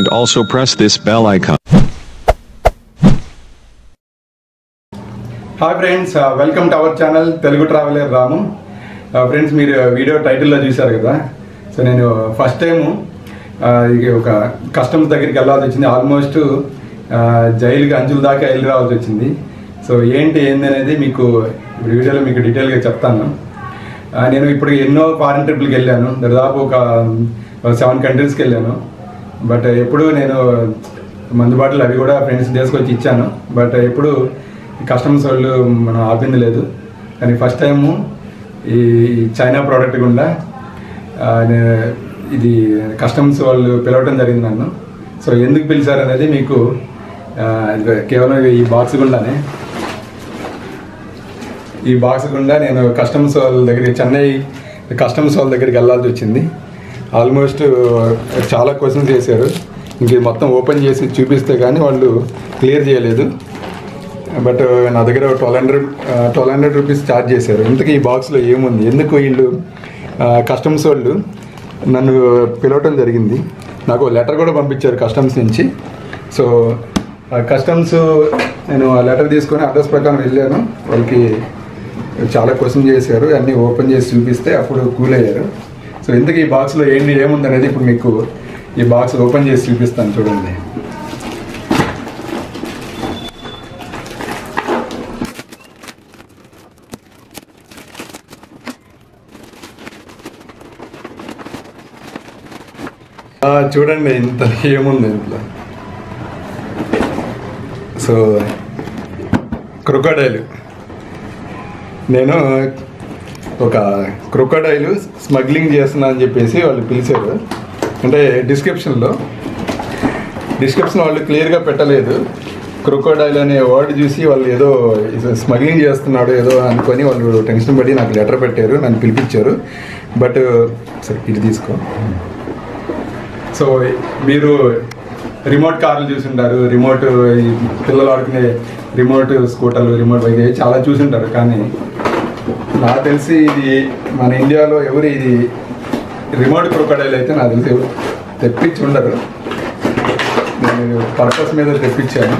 and also press this bell icon. Hi friends welcome to our channel Telugu traveller Ramu friends మీరు video టైటిల్లో చూశారు కదా so నేను first time ఇది ఒక కస్టమర్స్ దగ్గరికి వెళ్ళాల్సి వచ్చింది ఆల్మోస్ట్ జైలుకి అంచుల దాకా వెళ్ళి రావాల్సి వచ్చింది సో ఏంటి ఏంది అనేది మీకు ఇప్పుడు వీడియోలో మీకు డీటెయిల్గా చెప్తాను ఆ, నేను ఇప్పుడు ఎన్నో ఫారిన్ ట్రిప్లకి వెళ్ళాను దాదాపు ఒక సెవెన్ కంట్రీస్కి వెళ్ళాను బట్ ఎప్పుడు నేను మందు బాటలు అవి కూడా ఫ్రెండ్స్ తీసుకొచ్చి ఇచ్చాను బట్ ఎప్పుడు కస్టమర్స్ వాళ్ళు మనం ఆపింది లేదు కానీ ఫస్ట్ టైము ఈ చైనా ప్రోడక్ట్ గుండా ఆ, నే- ఇది కస్టమర్స్ వాళ్ళు పిలవటం జరిగింది నన్ను సో ఎందుకు పిలిచారు అనేది మీకు ఆ, ఇది కేవలం ఈ బాక్స్ గుండానే ఈ బాక్స్ గుండా నేను కస్టమర్స్ వాళ్ళ దగ్గరికి చెన్నై కస్టమర్స్ వాళ్ళ దగ్గరికి వెళ్ళాల్సి వచ్చింది ఆల్మోస్ట్ చాలా క్వశ్చన్స్ చేశారు ఇంక ఇది మొత్తం ఓపెన్ చేసి చూపిస్తే కానీ వాళ్ళు క్లియర్ చేయలేదు బట్ నా దగ్గర twelve hundred twelve hundred rupees charge చేశారు ఇంతకీ ఈ బాక్స్లో ఏముంది ఎందుకు వీళ్ళు కస్టమ్స్ వాళ్ళు నన్ను పిలవటం జరిగింది నాకు లెటర్ కూడా పంపించారు కస్టమ్స్ నుంచి సో కస్టమ్స్ నేను ఆ లెటర్ తీసుకొని అడ్రస్ ప్రకారం వెళ్ళాను వాళ్ళకి చాలా క్వశ్చన్ చేశారు అన్నీ ఓపెన్ చేసి చూపిస్తే అప్పుడు కూల్ అయ్యారు సో ఇంతకీ ఈ బాక్స్లో ఏంటి ఏముంది అనేది ఇప్పుడు మీకు ఈ బాక్స్ ఓపెన్ చేసి చూపిస్తాను చూడండి ఆ, చూడండి ఇంత ఏముంది ఇంట్లో సో క్రొకడైల్ నేను ఒక క్రొకడైల్ స్మగ్లింగ్ చేస్తున్నా అని చెప్పేసి వాళ్ళు పిలిచారు అంటే డిస్క్రిప్షన్లో డిస్క్రిప్షన్ వాళ్ళు క్లియర్గా పెట్టలేదు క్రొకోడైల్ అనే వర్డ్ చూసి వాళ్ళు ఏదో స్మగ్లింగ్ చేస్తున్నాడు ఏదో అనుకొని వాళ్ళు టెన్షన్ పడి నాకు లెటర్ పెట్టారు నన్ను పిలిపించారు బట్ సరే ఇది తీసుకో సో మీరు రిమోట్ కార్లు చూసుంటారు రిమోట్ ఈ పిల్లలు ఆడుకునే రిమోట్ స్కూటర్లు రిమోట్ బైక్ ఇవి చాలా చూసుంటారు కానీ నాకు తెలిసి ఇది మన ఇండియాలో ఎవరు ఇది రిమోట్ క్రొకడైల్ అయితే నాకు తెలిసి ఎవరు తెప్పించి ఉండరు నేను పర్పస్ మీద తెప్పించాను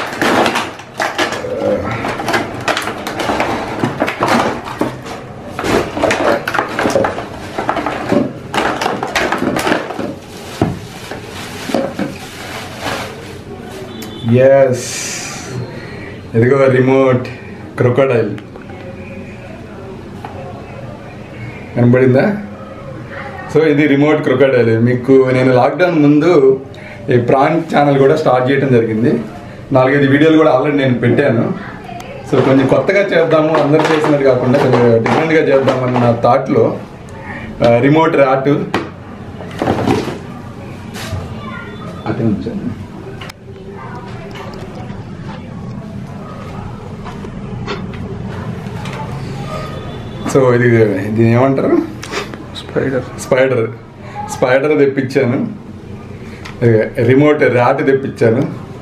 ఎస్ ఇదిగో రిమోట్ క్రొకడైల్ కనబడిందా సో ఇది రిమోట్ క్రొకడైల్ మీకు నేను లాక్డౌన్ ముందు ఈ ప్రాంక్ ఛానల్ కూడా స్టార్ట్ చేయడం జరిగింది నాలుగైదు వీడియోలు కూడా ఆల్రెడీ నేను పెట్టాను సో కొంచెం కొత్తగా చేద్దాము అందరు చేసినట్టు కాకుండా కొంచెం డిఫరెంట్గా చేద్దామన్న నా థాట్లో రిమోట్ ర్యాట్ అదే ఉంచాను సో ఇది దీని ఏమంటారు స్పైడర్ స్పైడర్ స్పైడర్ తెప్పించాను ఇదిగో రిమోట్ ర్యాట్ తెప్పించాను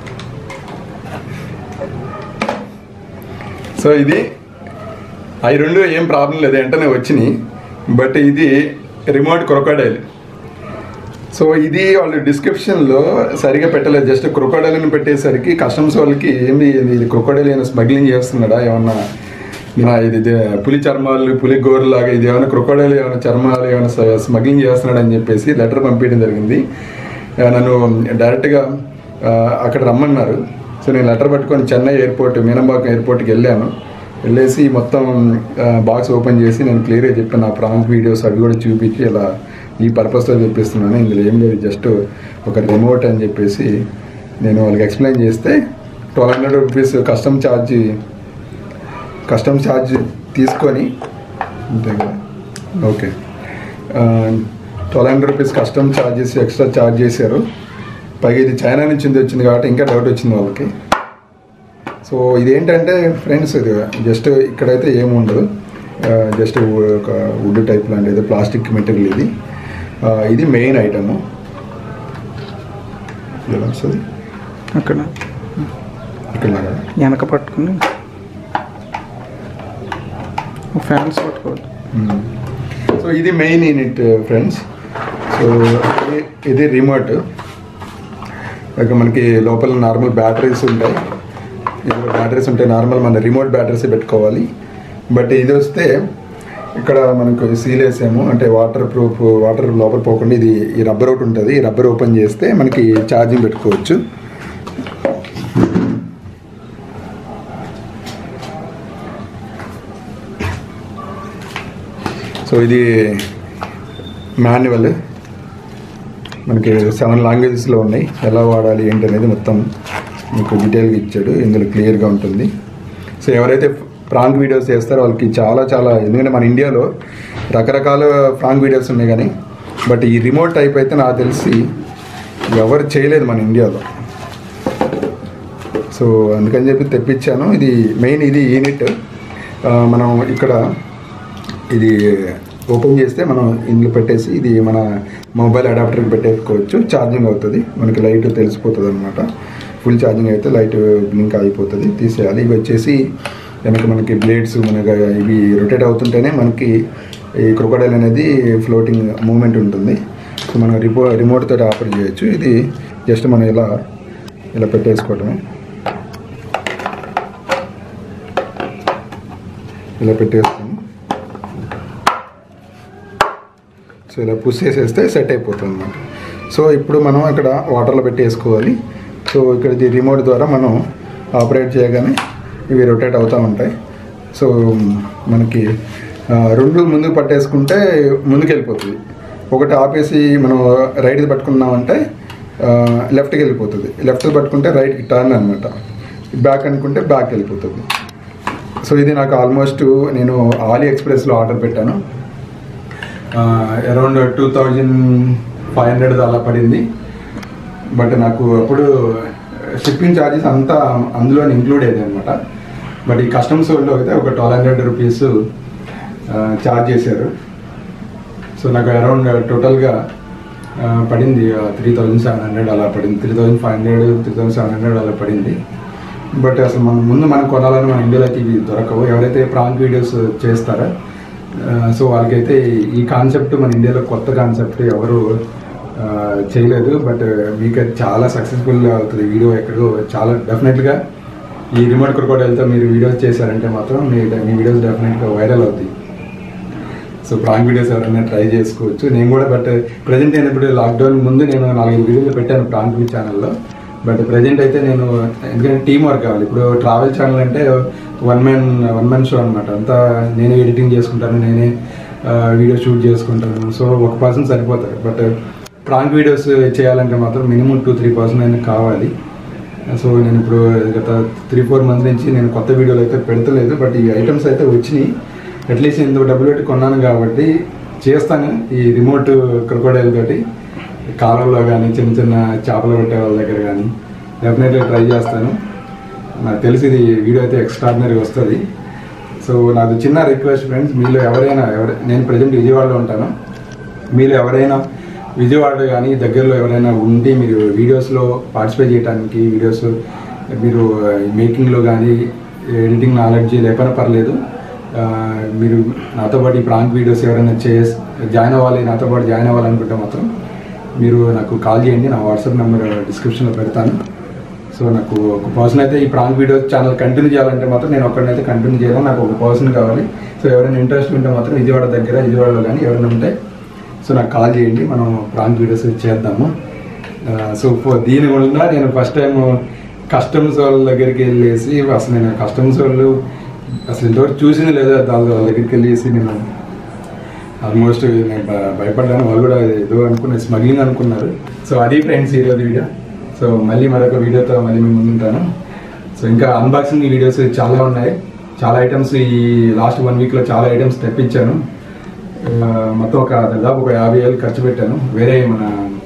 సో ఇది అవి రెండు ఏం ప్రాబ్లం లేదు వెంటనే వచ్చినాయి బట్ ఇది రిమోట్ క్రొకడైల్ సో ఇది వాళ్ళు డిస్క్రిప్షన్లో సరిగా పెట్టలేదు జస్ట్ క్రొకడైల్ని పెట్టేసరికి కస్టమర్స్ వాళ్ళకి ఏంది ఇది క్రొకడైల్ ఏమైనా స్మగ్లింగ్ చేస్తున్నాడా ఏమన్నా నా ఇది దే- పులి చర్మాలు పులి గోరులాగా ఇది ఏమైనా క్రొకడైల్ ఏమైనా చర్మాలు ఏమైనా స- స్మగ్లింగ్ చేస్తున్నాడు అని చెప్పేసి లెటర్ పంపించడం జరిగింది ఆ, నన్ను డైరెక్ట్గా ఆ, అక్కడ రమ్మన్నారు సో నేను లెటర్ పట్టుకొని చెన్నై ఎయిర్పోర్ట్ మీనంబాకం ఎయిర్పోర్ట్కి వెళ్ళాను వెళ్ళేసి మొత్తం బాక్స్ ఓపెన్ చేసి నేను క్లియర్గా చెప్పాను నా ప్రాంక్ వీడియోస్ అవి కూడా చూపించి ఇలా ఈ పర్పస్తో చెప్పిస్తున్నాను ఇందులో ఏం లేదు జస్ట్ ఒక రిమోట్ అని చెప్పేసి నేను వాళ్ళకి ఎక్స్ప్లెయిన్ చేస్తే twelve hundred rupees custom charge custom charge తీసుకొని అంతే కదా okay twelve hundred rupees custom charges extra charge చేశారు పైగా ఇది చైనా నుంచి వచ్చింది కాబట్టి ఇంకా డౌట్ వచ్చింది వాళ్ళకి సో ఇదేంటంటే ఫ్రెండ్స్ ఇది జస్ట్ ఇక్కడైతే ఏముండదు జస్ట్ ఒక వుడ్ టైప్ లాంటి ఏదో ప్లాస్టిక్ మెటీరియల్ ఇది ఆ, ఇది మెయిన్ ఐటము ఎలా వస్తుంది అక్కడ ఇక్కడ లాగా వెనక పట్టుకుని ఫ్యాన్స్ పట్టుకోవద్దు సో ఇది మెయిన్ యూనిట్ ఫ్రెండ్స్ సో ఇది రిమోట్ ఇక మనకి లోపల నార్మల్ బ్యాటరీస్ ఉంటాయి ఇందులో బ్యాటరీస్ ఉంటాయి నార్మల్ మన రిమోట్ బ్యాటరీస్ పెట్టుకోవాలి బట్ ఇది వస్తే ఇక్కడ మనకు సీల్ వేసాము అంటే వాటర్ ప్రూఫ్ వాటర్ లోపల పోకుండా ఇది ఈ రబ్బర్ ఒకటి ఉంటుంది ఈ రబ్బర్ ఓపెన్ చేస్తే మనకి ఛార్జింగ్ పెట్టుకోవచ్చు సో ఇది మాన్యువల్ మనకి సెవెన్ లాంగ్వేజెస్లో ఉన్నాయి ఎలా వాడాలి ఏంటి అనేది మొత్తం మీకు డీటెయిల్గా ఇచ్చాడు ఇందులో క్లియర్గా ఉంటుంది సో ఎవరైతే ప్రాంక్ వీడియోస్ చేస్తారో వాళ్ళకి చాలా చాలా ఎందుకంటే మన ఇండియాలో రకరకాల ప్రాంక్ వీడియోస్ ఉన్నాయి కానీ బట్ ఈ రిమోట్ టైప్ అయితే నాకు తెలిసి ఎవరు చేయలేదు మన ఇండియాలో సో అందుకని చెప్పి తెప్పించాను ఇది మెయిన్ ఇది యూనిట్ ఆ, మనం ఇక్కడ ఇది ఓపెన్ చేస్తే మనం ఇందులో పెట్టేసి ఇది మన మొబైల్ అడాప్టర్కి పెట్టేసుకోవచ్చు ఛార్జింగ్ అవుతుంది మనకి లైట్ తెలిసిపోతుంది అనమాట ఫుల్ ఛార్జింగ్ అయితే లైట్ బ్లింక్ అయిపోతుంది తీసేయాలి ఇవి వచ్చేసి వెనక మనకి బ్లేడ్స్ మనకి ఇవి రొటేట్ అవుతుంటేనే మనకి ఈ క్రొకడైల్ అనేది ఫ్లోటింగ్ మూమెంట్ ఉంటుంది సో మనం రిమో రిమోట్ తోటి ఆపరేట్ చేయొచ్చు ఇది జస్ట్ మనం ఇలా ఇలా పెట్టేసుకోవటమే ఇలా పెట్టేస్తాము సో ఇలా పుష్ చేసేస్తే సెట్ అయిపోతుంది అనమాట సో ఇప్పుడు మనం ఇక్కడ వాటర్లో పెట్టేసుకోవాలి సో ఇక్కడ ఇది రిమోట్ ద్వారా మనం ఆపరేట్ చేయగానే ఇవి రొటేట్ అవుతూ ఉంటాయి సో మనకి ఆ, రెండు ముందుకు పట్టేసుకుంటే ముందుకు వెళ్ళిపోతుంది ఒకటి ఆపేసి మనం రైట్ది పట్టుకున్నామంటే ఆ, లెఫ్ట్కి వెళ్ళిపోతుంది లెఫ్ట్ పట్టుకుంటే రైట్కి టర్న్ అనమాట బ్యాక్ అనుకుంటే బ్యాక్ వెళ్ళిపోతుంది సో ఇది నాకు ఆల్మోస్ట్ నేను ఆలీ ఎక్స్ప్రెస్లో ఆర్డర్ పెట్టాను around two thousand five hundred అలా పడింది బట్ నాకు అప్పుడు షిప్పింగ్ ఛార్జెస్ అంతా అందులో ఇంక్లూడ్ అయ్యేది అనమాట బట్ ఈ కస్టమ్స్ వాళ్ళు అయితే ఒక ట్వెల్వ్ హండ్రెడ్ రూపీస్ ఛార్జ్ చేశారు సో నాకు అరౌండ్ టోటల్గా పడింది త్రీ థౌజండ్ సెవెన్ హండ్రెడ్ అలా పడింది three thousand five hundred three thousand seven hundred అలా పడింది బట్ అసలు మనం ముందు మనం కొనాలని మన ఇండియాలో అయితే ఇవి దొరకవు ఎవరైతే ప్రాంక్ వీడియోస్ చేస్తారో ఆ, సో వాళ్ళకైతే ఈ కాన్సెప్ట్ మన ఇండియాలో కొత్త కాన్సెప్ట్ ఎవరు ఆ, చేయలేదు బట్ మీకు అది చాలా సక్సెస్ఫుల్ అవుతుంది వీడియో ఎక్కడో చాలా డెఫినెట్గా ఈ రిమోట్ క్రొకోడైల్తో మీరు వీడియోస్ చేశారంటే మాత్రం మీ మీ వీడియోస్ డెఫినెట్గా వైరల్ అవుతాయి సో ప్రాంక్ వీడియోస్ ఎవరైనా ట్రై చేసుకోవచ్చు నేను కూడా బట్ ప్రజెంట్ నేను ఇప్పుడు లాక్డౌన్ ముందు నేను నాలుగైదు వీడియోలు పెట్టాను ప్రాంక్ ఛానల్లో బట్ ప్రజెంట్ అయితే నేను ఎందుకంటే టీం వర్క్ కావాలి ఇప్పుడు ట్రావెల్ ఛానల్ అంటే one man one man show అనమాట అంతా నేనే ఎడిటింగ్ చేసుకుంటాను నేనే వీడియో షూట్ చేసుకుంటాను సో ఒక పర్సన్ సరిపోతారు బట్ ప్రాంక్ వీడియోస్ చేయాలంటే మాత్రం మినిమం టూ త్రీ పర్సన్ అయినా కావాలి సో నేను ఇప్పుడు గత త్రీ ఫోర్ మంత్స్ నుంచి నేను కొత్త వీడియోలు అయితే పెడతలేదు బట్ ఈ ఐటమ్స్ అయితే వచ్చినాయి అట్లీస్ట్ ఇందులో డబ్బులు పెట్టి కొన్నాను కాబట్టి చేస్తాను ఈ రిమోట్ క్రొకోడైల్ తోటి కాలంలో కానీ చిన్న చిన్న చేపలు పెట్టే వాళ్ళ దగ్గర కానీ డెఫినెట్గా ట్రై చేస్తాను నాకు తెలిసి ఇది వీడియో అయితే ఎక్స్ట్రాడినరీ వస్తుంది సో నాకు చిన్న రిక్వెస్ట్ ఫ్రెండ్స్ మీలో ఎవరైనా ఎవరు నేను ప్రజెంట్ విజయవాడలో ఉంటాను మీరు ఎవరైనా విజయవాడ కానీ దగ్గరలో ఎవరైనా ఉండి మీరు వీడియోస్లో పార్టిసిపేట్ చేయడానికి వీడియోస్ మీరు మేకింగ్లో కానీ ఎడిటింగ్ నాలెడ్జ్ లేకపోయినా పర్లేదు ఆ, మీరు నాతో పాటు ఈ ప్రాంక్ వీడియోస్ ఎవరైనా చే జాయిన్ అవ్వాలి నాతో పాటు జాయిన్ అవ్వాలనుకుంటే మాత్రం మీరు నాకు కాల్ చేయండి నా వాట్సాప్ నెంబర్ డిస్క్రిప్షన్లో పెడతాను సో నాకు ఒక పర్సన్ అయితే ఈ ప్రాంక్ వీడియో ఛానల్ కంటిన్యూ చేయాలంటే మాత్రం నేను ఒక్కడినైతే కంటిన్యూ చేయాలి నాకు ఒక పర్సన్ కావాలి సో ఎవరైనా ఇంట్రెస్ట్ ఉంటే మాత్రం విజయవాడ దగ్గర విజయవాడలో కానీ ఎవరైనా ఉంటే సో నాకు కాల్ చేయండి మనం ప్రాంక్ వీడియోస్ చేద్దాము ఆ, సో ఫో- దీని వల్ల నేను ఫస్ట్ టైం కస్టమ్స్ వాళ్ళ దగ్గరికి వెళ్ళేసి అసలు నేను కస్టమ్స్ వాళ్ళు అసలు ఇంతవరకు చూసింది లేదా వాళ్ళ వాళ్ళ దగ్గరికి వెళ్ళేసి నేను ఆల్మోస్ట్ నేను భ- భయపడ్డాను వాళ్ళు కూడా ఏదో అనుకున్నారు స్మగ్లింగ్ అనుకున్నారు సో అది ఫ్రెండ్స్ ఈరోజు వీడియో సో మళ్ళీ మరొక వీడియోతో మళ్ళీ మేము ముందుంటాను సో ఇంకా అన్బాక్సింగ్ వీడియోస్ చాలా ఉన్నాయి చాలా ఐటమ్స్ ఈ లాస్ట్ వన్ వీక్లో చాలా ఐటమ్స్ తెప్పించాను ఆ, మొత్తం ఒక దాదాపు ఒక యాభై వేలు ఖర్చు పెట్టాను వేరే మన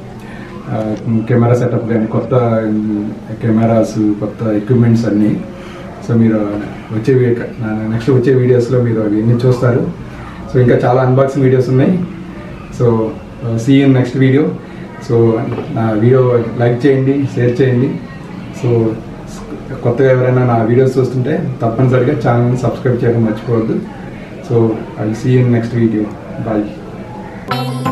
ఆ, కెమెరా సెటప్ కానీ కొత్త కెమెరాస్ కొత్త ఎక్విప్మెంట్స్ అన్నీ సో మీరు వచ్చే నెక్స్ట్ వచ్చే వీడియోస్లో మీరు అవన్నీ చూస్తారు సో ఇంకా చాలా అన్బాక్సింగ్ వీడియోస్ ఉన్నాయి so see in next video so నా వీడియో లైక్ చేయండి షేర్ చేయండి సో కొత్తగా ఎవరైనా నా వీడియోస్ చూస్తుంటే తప్పనిసరిగా ఛానల్ని సబ్స్క్రైబ్ చేయడం మర్చిపోవద్దు so I see in next video bye